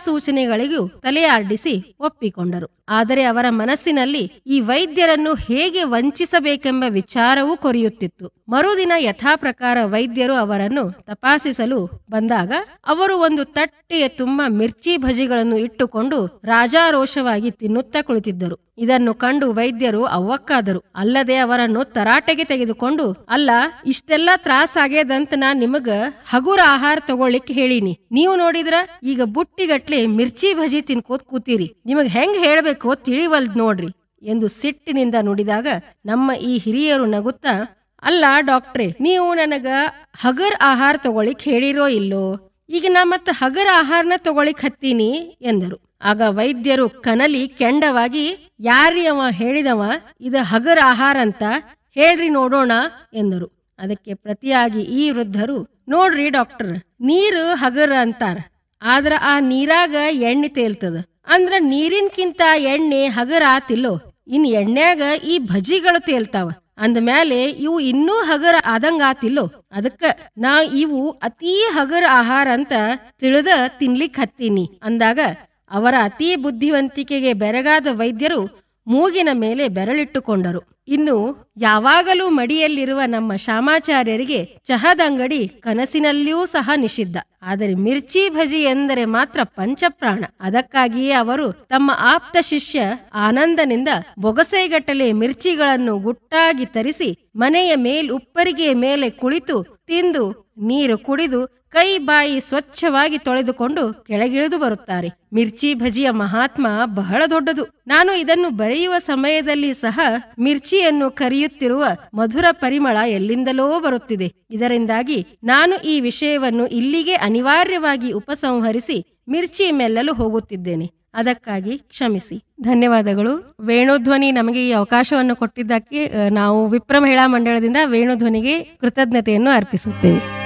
ಸೂಚನೆಗಳಿಗೂ ತಲೆಯಾಡಿಸಿ ಒಪ್ಪಿಕೊಂಡರು ಆದರೆ ಅವರ ಮನಸ್ಸಿನಲ್ಲಿ ಈ ವೈದ್ಯರನ್ನು ಹೇಗೆ ವಂಚಿಸಬೇಕೆಂಬ ವಿಚಾರವೂ ಕೊರೆಯುತ್ತಿತ್ತು ಮರುದಿನ ಯಥಾಪ್ರಕಾರ ವೈದ್ಯರು ಅವರನ್ನು ತಪಾಸಿಸಲು ಬಂದಾಗ ಅವರು ಒಂದು ತಟ್ಟೆಯ ತುಂಬ ಮಿರ್ಚಿ ಭಜಿಗಳನ್ನು ಇಟ್ಟುಕೊಂಡು ರಾಜಾರೋಷವಾಗಿ ತಿನ್ನುತ್ತಾ ಕುಳಿತಿದ್ದರು ಇದನ್ನು ಕಂಡು ವೈದ್ಯರು ಅವ್ವಕ್ಕಾದರು ಅಲ್ಲದೆ ಅವರನ್ನು ತರಾಟೆಗೆ ತೆಗೆದುಕೊಂಡು ಅಲ್ಲ ಇಷ್ಟೆಲ್ಲ ತ್ರಾಸಾಗ್ಯದಂತ ನಾ ನಿಮಗ ಹಗುರ ಆಹಾರ ತಗೊಳ್ಳಿಕ್ ಹೇಳಿನಿ ನೀವು ನೋಡಿದ್ರ ಈಗ ಬುಟ್ಟಿಗಟ್ಲೆ ಮಿರ್ಚಿ ಭಜಿ ತಿನ್ಕೋತ್ ಕೂತೀರಿ ನಿಮಗ್ ಹೆಂಗ್ ಹೇಳ್ಬೇಕೋ ತಿಳಿವಲ್ದ್ ನೋಡ್ರಿ ಎಂದು ಸಿಟ್ಟಿನಿಂದ ನುಡಿದಾಗ ನಮ್ಮ ಈ ಹಿರಿಯರು ನಗುತ್ತಾ ಅಲ್ಲ ಡಾಕ್ಟ್ರೆ ನೀವು ನನಗ ಹಗರ್ ಆಹಾರ ತಗೊಳಿಕ್ ಹೇಳಿರೋ ಇಲ್ಲೋ ಈಗ ನಾ ಮತ್ತ ಹಗರ ಆಹಾರನ ತಗೊಳಿಕ್ ಹತ್ತೀನಿ ಎಂದರು ಆಗ ವೈದ್ಯರು ಕನಲಿ ಕೆಂಡವಾಗಿ ಯಾರಿ ಅವ ಹೇಳಿದವ ಇದು ಹಗರ ಆಹಾರ ಅಂತ ಹೇಳ್ರಿ ನೋಡೋಣ ಎಂದರು ಅದಕ್ಕೆ ಪ್ರತಿಯಾಗಿ ಈ ವೃದ್ಧರು ನೋಡ್ರಿ ಡಾಕ್ಟರ್ ನೀರು ಹಗರ ಅಂತಾರ ಆದ್ರ ಆ ನೀರಾಗ ಎಣ್ಣೆ ತೇಲ್ತದ ಅಂದ್ರ ನೀರಿನ್ಕಿಂತ ಎಣ್ಣೆ ಹಗರ ಆತಿಲ್ಲೋ ಇನ್ ಎಣ್ಣ್ಯಾಗ ಈ ಭಜಿಗಳು ತೇಲ್ತಾವ ಅಂದ್ಮ್ಯಾಲೆ ಇವು ಇನ್ನೂ ಹಗರ ಆದಂಗ ಆತಿಲ್ಲೋ ಅದಕ್ಕ ನಾ ಇವು ಅತೀ ಹಗರ ಆಹಾರ ಅಂತ ತಿಳಿದ ತಿನ್ಲಿಕ್ ಹತ್ತೀನಿ ಅಂದಾಗ ಅವರ ಅತೀ ಬುದ್ಧಿವಂತಿಕೆಗೆ ಬೆರಗಾದ ವೈದ್ಯರು ಮೂಗಿನ ಮೇಲೆ ಬೆರಳಿಟ್ಟುಕೊಂಡರು ಇನ್ನು ಯಾವಾಗಲೂ ಮಡಿಯಲ್ಲಿರುವ ನಮ್ಮ ಶಾಮಾಚಾರ್ಯರಿಗೆ ಚಹದ ಅಂಗಡಿ ಕನಸಿನಲ್ಲಿಯೂ ಸಹ ನಿಷಿದ್ಧ ಆದರೆ ಮಿರ್ಚಿ ಭಜಿ ಎಂದರೆ ಮಾತ್ರ ಪಂಚಪ್ರಾಣ ಅದಕ್ಕಾಗಿಯೇ ಅವರು ತಮ್ಮ ಆಪ್ತ ಶಿಷ್ಯ ಆನಂದನಿಂದ ಬೊಗಸೆಗಟ್ಟಲೆ ಮಿರ್ಚಿಗಳನ್ನು ಗುಟ್ಟಾಗಿ ತರಿಸಿ ಮನೆಯ ಮೇಲ್ ಉಪ್ಪರಿಗೆಯ ಮೇಲೆ ಕುಳಿತು ತಿಂದು ನೀರು ಕುಡಿದು ಕೈ ಬಾಯಿ ಸ್ವಚ್ಛವಾಗಿ ತೊಳೆದುಕೊಂಡು ಕೆಳಗಿಳಿದು ಬರುತ್ತಾರೆ ಮಿರ್ಚಿ ಭಜಿಯ ಮಹಾತ್ಮ ಬಹಳ ದೊಡ್ಡದು ನಾನು ಇದನ್ನು ಬರೆಯುವ ಸಮಯದಲ್ಲಿ ಸಹ ಮಿರ್ಚಿಯನ್ನು ಕರಿಯುತ್ತಿರುವ ಮಧುರ ಪರಿಮಳ ಎಲ್ಲಿಂದಲೋ ಬರುತ್ತಿದೆ ಇದರಿಂದಾಗಿ ನಾನು ಈ ವಿಷಯವನ್ನು ಇಲ್ಲಿಗೆ ಅನಿವಾರ್ಯವಾಗಿ ಉಪಸಂಹರಿಸಿ ಮಿರ್ಚಿ ಮೆಲ್ಲಲು ಹೋಗುತ್ತಿದ್ದೇನೆ ಅದಕ್ಕಾಗಿ ಕ್ಷಮಿಸಿ ಧನ್ಯವಾದಗಳು ವೇಣುಧ್ವನಿ ನಮಗೆ ಈ ಅವಕಾಶವನ್ನು ಕೊಟ್ಟಿದ್ದಕ್ಕೆ ಅ, ನಾವು ವಿಪ್ರ ಮಹಿಳಾ ಮಂಡಳದಿಂದ ವೇಣುಧ್ವನಿಗೆ ಕೃತಜ್ಞತೆಯನ್ನು ಅರ್ಪಿಸುತ್ತೇವೆ